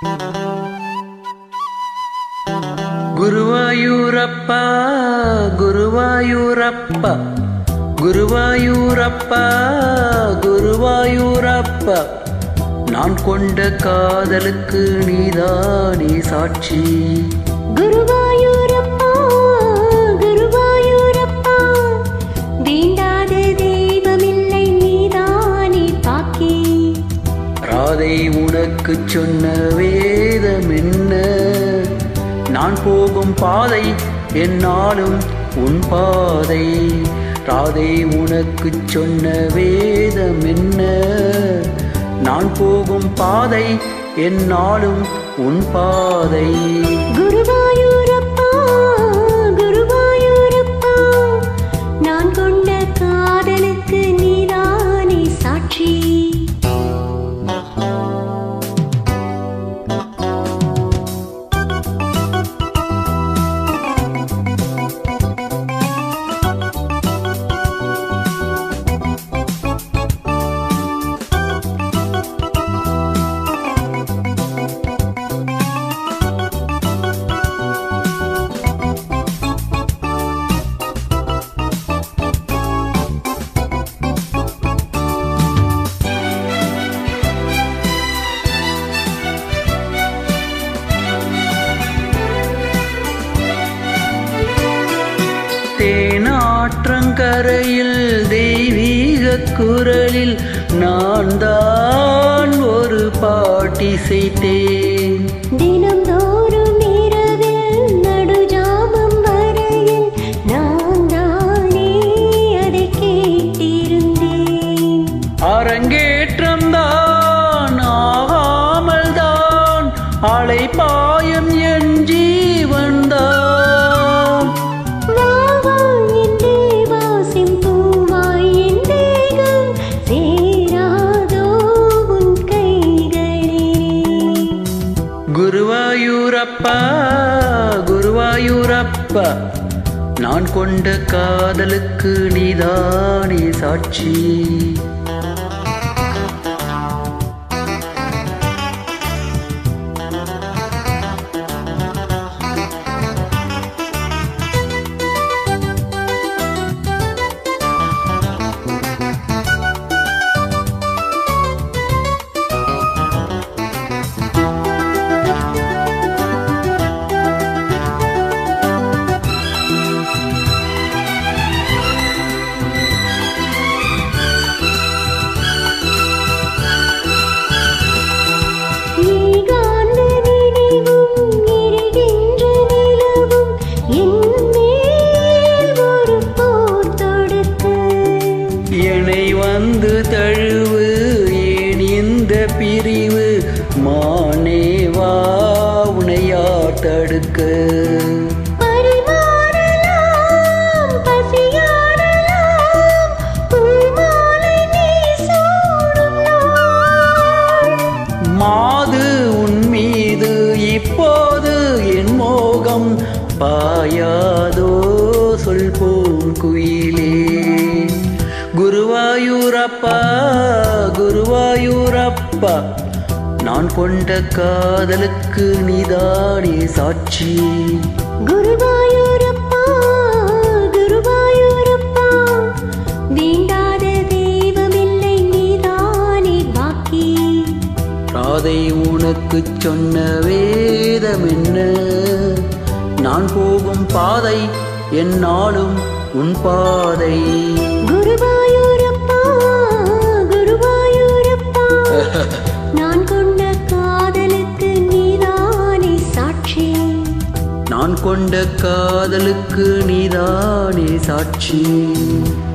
குருவாயூரப்பா குருவாயூரப்பா குருவாயூரப்பா குருவாயூரப்பா நான் கொண்ட காதலுக்கு நீதானே சாட்சி குருவாயூரப்பா குருவாயூரப்பா வேண்டாத தெய்வமில்லை நீதானே பாக்கி ராதை உனக்கு சொன்ன வேதம் என்ன நான் போகும் பாதை என்னாலும் உன் பாதை ராதை உனக்கு சொன்ன வேதம் என்ன நான் போகும் பாதை என்னாலும் உன் பாதை குருவாயூரப்பா குருவாயூரப்பா நான் கொண்ட காதலுக்கு நீதானே சாட்சி தேனாற்றங்கரையில் தெய்வீக குரலில் நான் தான் ஒரு பாட்டி செய்தேன் தினம்தோறும் இரவில் நடுஜாமம் வரையில் நான் தானே அதை கேட்டிருந்தேன் அரங்கேற்றம் தான் ஆகாமல் தான் அலைப்பாயும் என் ஜீவன் தான் வா வா என் தேவா செம்பூவாய் என் தேகம் சேராதோ உன் கைகளிலே குருவாயூரப்பா குருவாயூரப்பா நான் கொண்ட காதலுக்கு நீதானே சாட்சி ஏகாந்த நினைவும் எரிகின்ற நிலவும் என் மேல் ஒரு போர் தொடுத்து என்னை வந்து தழுவு ஏன் இந்த பிரிவு மானேவா உனையா தடுக்க பரிமாறலாம் பசியாறலாம் பூமாலை நீ சூடும் நாள் மாது உன் மீது இப்போது என் மோகம் பாயாதோ சொல் போம் குயிலே குருவாயூரப்பா குருவாயூரப்பா நான் கொண்ட காதலுக்கு நீதானே சாட்சி குருவாயூரப்பா குருவாயூரப்பா வேண்டாத தெய்வமில்லை நீதானே பாக்கி ராதை உனக்கு சொன்ன வேதம் என்ன நான் போகும் பாதை என்னாலும் உன் பாதை குருவாயூரப்பா குருவாயூரப்பா நான் கொண்ட காதலுக்கு நீதானே சாட்சி நான் கொண்ட காதலுக்கு நீதானே சாட்சி